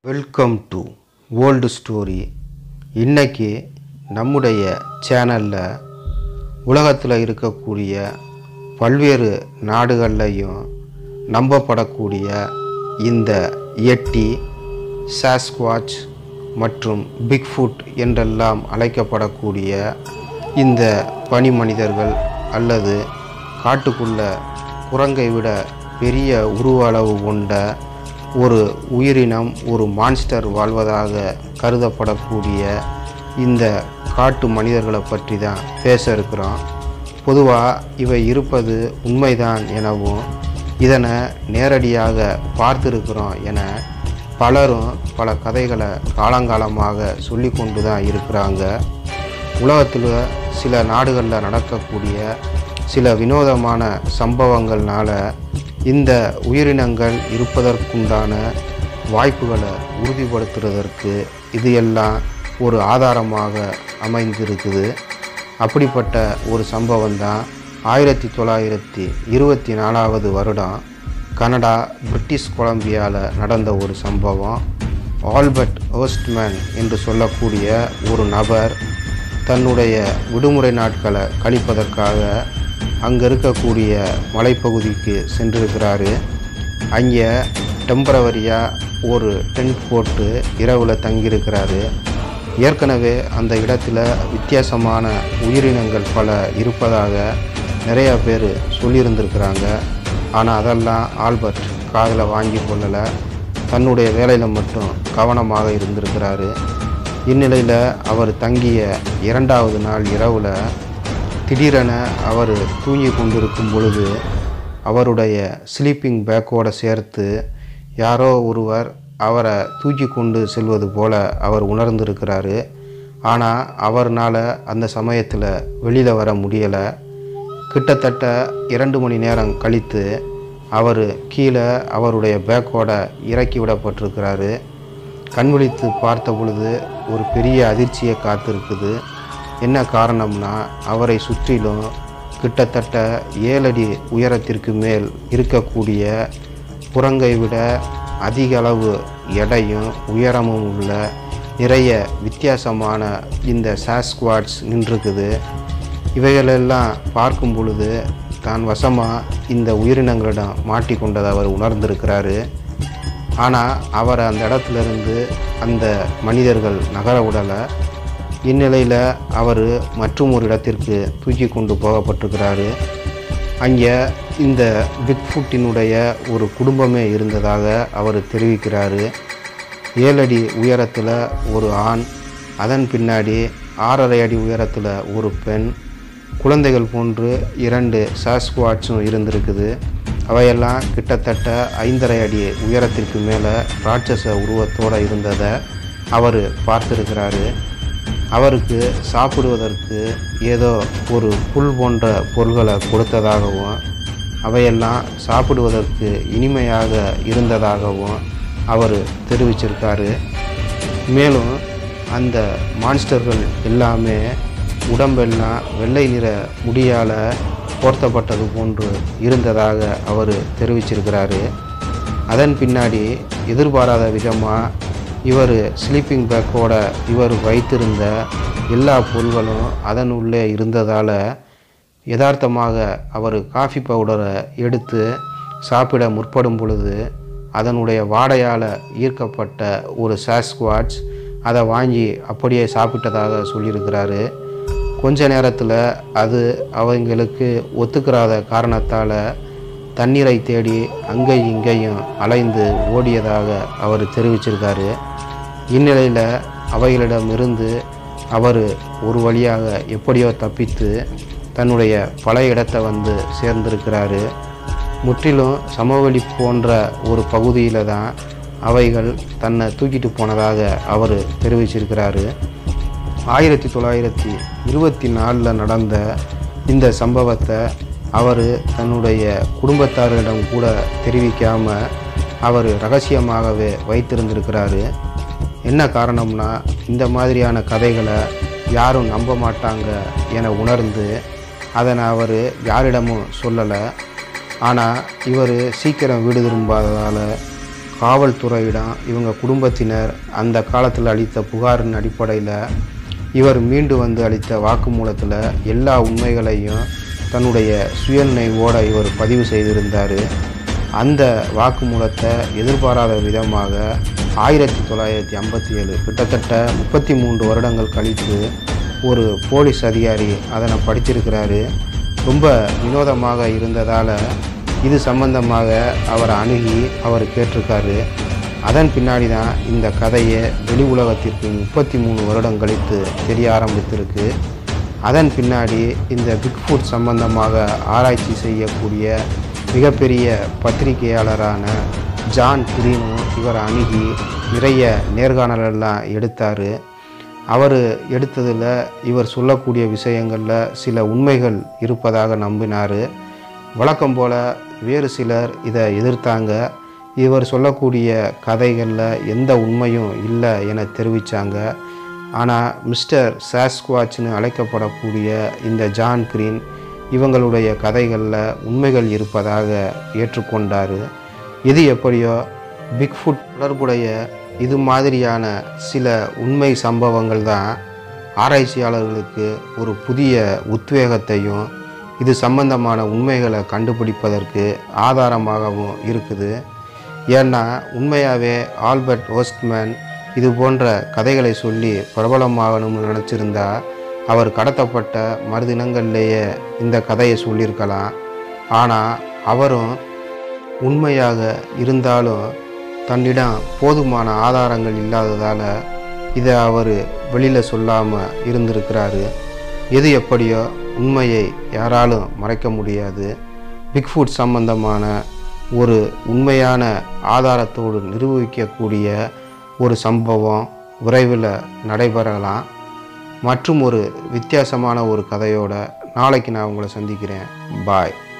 welcome to old story இன்னைக்கு நம்முடைய சேனலில் உலகத்தில் இருக்கக்கூடிய பல்வேறு நாடுகள்லையும் நம்பப்படக்கூடிய இந்த எட்டி சாஸ்குவாச் மற்றும் பிக்ஃபுட் என்றெல்லாம் அழைக்கப்படக்கூடிய இந்த பனி மனிதர்கள் அல்லது காட்டுக்குள்ள குரங்கை விட பெரிய உருவ அளவு கொண்ட ஒரு உயிரினம் ஒரு மான்ஸ்டர் வாழ்வதாக கருதப்படக்கூடிய இந்த காட்டு மனிதர்களை பற்றி தான் பேச இருக்கிறோம் பொதுவாக இவை இருப்பது உண்மைதான் எனவும் இதனை நேரடியாக பார்த்துருக்கிறோம் என பலரும் பல கதைகளை காலங்காலமாக சொல்லி கொண்டு தான் இருக்கிறாங்க உலகத்தில் சில நாடுகளில் நடக்கக்கூடிய சில வினோதமான சம்பவங்கள்னால இந்த உயிரினங்கள் இருப்பதற்குண்டான வாய்ப்புகளை உறுதிப்படுத்துறதற்கு இது எல்லாம் ஒரு ஆதாரமாக அமைந்திருக்குது அப்படிப்பட்ட ஒரு சம்பவம் தான் ஆயிரத்தி தொள்ளாயிரத்தி இருபத்தி நாலாவது வருடம் கனடா பிரிட்டிஷ் கொலம்பியாவில் நடந்த ஒரு சம்பவம் ஆல்பர்ட் ஓஸ்ட்மேன் என்று சொல்லக்கூடிய ஒரு நபர் தன்னுடைய விடுமுறை நாட்களை கழிப்பதற்காக அங்கே இருக்கக்கூடிய மலைப்பகுதிக்கு சென்றிருக்கிறாரு அங்கே டெம்பரவரியாக ஒரு டென்ட் போட்டு இரவில் தங்கியிருக்கிறாரு ஏற்கனவே அந்த இடத்துல வித்தியாசமான உயிரினங்கள் பல இருப்பதாக நிறைய பேர் சொல்லியிருந்திருக்கிறாங்க ஆனால் அதெல்லாம் ஆல்பர்ட் காதில் வாங்கி கொள்ளலை தன்னுடைய வேலையில் மட்டும் கவனமாக இருந்திருக்கிறாரு இந்நிலையில் அவர் தங்கிய இரண்டாவது நாள் இரவில் திடீரென அவர் தூங்கி கொண்டிருக்கும் பொழுது அவருடைய ஸ்லீப்பிங் பேக்கோடு சேர்த்து யாரோ ஒருவர் அவரை தூக்கி கொண்டு செல்வது போல அவர் உணர்ந்திருக்கிறாரு ஆனால் அவர்னால் அந்த சமயத்தில் வெளியில் வர முடியலை கிட்டத்தட்ட இரண்டு மணி நேரம் கழித்து அவர் கீழே அவருடைய பேக்கோட இறக்கி விடப்பட்டிருக்கிறாரு கண் விழித்து பார்த்த பொழுது ஒரு பெரிய அதிர்ச்சியை காத்திருக்குது என்ன காரணம்னா அவரை சுற்றிலும் கிட்டத்தட்ட ஏழடி உயரத்திற்கு மேல் இருக்கக்கூடிய குரங்கை விட அதிக அளவு எடையும் உயரமும் உள்ள நிறைய வித்தியாசமான இந்த சாஸ்குவாட்ஸ் நின்றுக்குது இவைகளெல்லாம் பார்க்கும் பொழுது தான் வசமாக இந்த உயிரினங்களிடம் மாட்டிக்கொண்டதை அவர் உணர்ந்திருக்கிறாரு ஆனால் அவரை அந்த இடத்துலேருந்து அந்த மனிதர்கள் நகர விடலை இந்நிலையில் அவர் மற்றும் ஒரு இடத்திற்கு தூக்கி கொண்டு போகப்பட்டிருக்கிறாரு அங்கே இந்த பிக்ஃபுட்டினுடைய ஒரு குடும்பமே இருந்ததாக அவர் தெரிவிக்கிறாரு ஏழடி உயரத்தில் ஒரு ஆண் அதன் பின்னாடி ஆறரை அடி உயரத்தில் ஒரு பெண் குழந்தைகள் போன்று இரண்டு சாஸ்குவாட்ஸும் இருந்திருக்குது அவையெல்லாம் கிட்டத்தட்ட ஐந்தரை அடி உயரத்திற்கு மேலே ராட்சச உருவத்தோடு இருந்ததை அவர் பார்த்துருக்கிறாரு அவருக்கு சாப்பிடுவதற்கு ஏதோ ஒரு புல் போன்ற பொருள்களை கொடுத்ததாகவும் அவையெல்லாம் சாப்பிடுவதற்கு இனிமையாக இருந்ததாகவும் அவர் தெரிவிச்சிருக்காரு மேலும் அந்த மான்ஸ்டர்கள் எல்லாமே உடம்பெல்லாம் வெள்ளை நிற முடியால் போர்த்தப்பட்டது போன்று இருந்ததாக அவர் தெரிவிச்சிருக்கிறாரு அதன் பின்னாடி எதிர்பாராத விதமாக இவர் ஸ்லீப்பிங் பேக்கோட இவர் வைத்திருந்த எல்லா பொருள்களும் அதன் உள்ளே இருந்ததால் யதார்த்தமாக அவர் காஃபி பவுடரை எடுத்து சாப்பிட முற்படும் பொழுது அதனுடைய வாடையால் ஈர்க்கப்பட்ட ஒரு சாஸ்குவாட்ஸ் அதை வாங்கி அப்படியே சாப்பிட்டதாக சொல்லியிருக்கிறாரு கொஞ்ச நேரத்தில் அது அவங்களுக்கு ஒத்துக்கிறாத காரணத்தால் தண்ணீரை தேடி அங்கே இங்கேயும் அலைந்து ஓடியதாக அவர் தெரிவிச்சிருக்காரு இந்நிலையில் அவைகளிடமிருந்து அவர் ஒரு வழியாக எப்படியோ தப்பித்து தன்னுடைய பழைய இடத்தை வந்து சேர்ந்திருக்கிறாரு முற்றிலும் சமவெளி போன்ற ஒரு பகுதியில் தான் அவைகள் தன்னை தூக்கிட்டு போனதாக அவர் தெரிவிச்சிருக்கிறாரு ஆயிரத்தி தொள்ளாயிரத்தி இருபத்தி நாலில் நடந்த இந்த சம்பவத்தை அவர் தன்னுடைய குடும்பத்தாரிடம் கூட தெரிவிக்காமல் அவர் ரகசியமாகவே வைத்திருந்திருக்கிறாரு என்ன காரணம்னா இந்த மாதிரியான கதைகளை யாரும் நம்ப மாட்டாங்க என உணர்ந்து அதனை அவர் யாரிடமும் சொல்லலை ஆனால் இவர் சீக்கிரம் வீடு திரும்பாததால் காவல்துறையிடம் இவங்க குடும்பத்தினர் அந்த காலத்தில் அளித்த புகாரின் அடிப்படையில் இவர் மீண்டு வந்து அளித்த வாக்குமூலத்தில் எல்லா உண்மைகளையும் தன்னுடைய சுயநினைவோட இவர் பதிவு செய்திருந்தார் அந்த வாக்குமூலத்தை எதிர்பாராத விதமாக ஆயிரத்தி தொள்ளாயிரத்தி ஐம்பத்தி ஏழு கிட்டத்தட்ட முப்பத்தி மூன்று வருடங்கள் கழித்து ஒரு போலீஸ் அதிகாரி அதனை படிச்சிருக்கிறாரு ரொம்ப வினோதமாக இருந்ததால் இது சம்பந்தமாக அவரை அணுகி அவர் கேட்டிருக்காரு அதன் பின்னாடி தான் இந்த கதையை வெளி உலகத்திற்கு முப்பத்தி மூணு வருடம் கழித்து தெரிய ஆரம்பித்திருக்கு அதன் பின்னாடி இந்த பிக்ஃபுட் சம்பந்தமாக ஆராய்ச்சி செய்யக்கூடிய மிகப்பெரிய பத்திரிகையாளரான ஜான் கிரீனு இவரை அணுகி நிறைய நேர்காணலெல்லாம் எடுத்தார் அவர் எடுத்ததில் இவர் சொல்லக்கூடிய விஷயங்களில் சில உண்மைகள் இருப்பதாக நம்பினார் வழக்கம் போல் வேறு சிலர் இதை எதிர்த்தாங்க இவர் சொல்லக்கூடிய கதைகளில் எந்த உண்மையும் இல்லை என தெரிவித்தாங்க ஆனால் மிஸ்டர் சாஸ்குவாட்ச்னு அழைக்கப்படக்கூடிய இந்த ஜான் கிரீன் இவங்களுடைய கதைகளில் உண்மைகள் இருப்பதாக ஏற்றுக்கொண்டார் எது எப்படியோ பிக்ஃபுட் தொடர்புடைய இது மாதிரியான சில உண்மை சம்பவங்கள் தான் ஆராய்ச்சியாளர்களுக்கு ஒரு புதிய உத்வேகத்தையும் இது சம்பந்தமான உண்மைகளை கண்டுபிடிப்பதற்கு ஆதாரமாகவும் இருக்குது ஏன்னா உண்மையாகவே ஆல்பர்ட் ஓஸ்ட்மேன் இது போன்ற கதைகளை சொல்லி பிரபலமாகணும்னு நினச்சிருந்தா அவர் கடத்தப்பட்ட மறுதினங்கள்லேயே இந்த கதையை சொல்லியிருக்கலாம் ஆனால் அவரும் உண்மையாக இருந்தாலும் தன்னிடம் போதுமான ஆதாரங்கள் இல்லாததால் இதை அவர் வெளியில் சொல்லாமல் இருந்திருக்கிறாரு எது எப்படியோ உண்மையை யாராலும் மறைக்க முடியாது பிக்ஃபுட் சம்பந்தமான ஒரு உண்மையான ஆதாரத்தோடு நிரூபிக்கக்கூடிய ஒரு சம்பவம் விரைவில் நடைபெறலாம் மற்றும் ஒரு வித்தியாசமான ஒரு கதையோட நாளைக்கு நான் உங்களை சந்திக்கிறேன் பாய்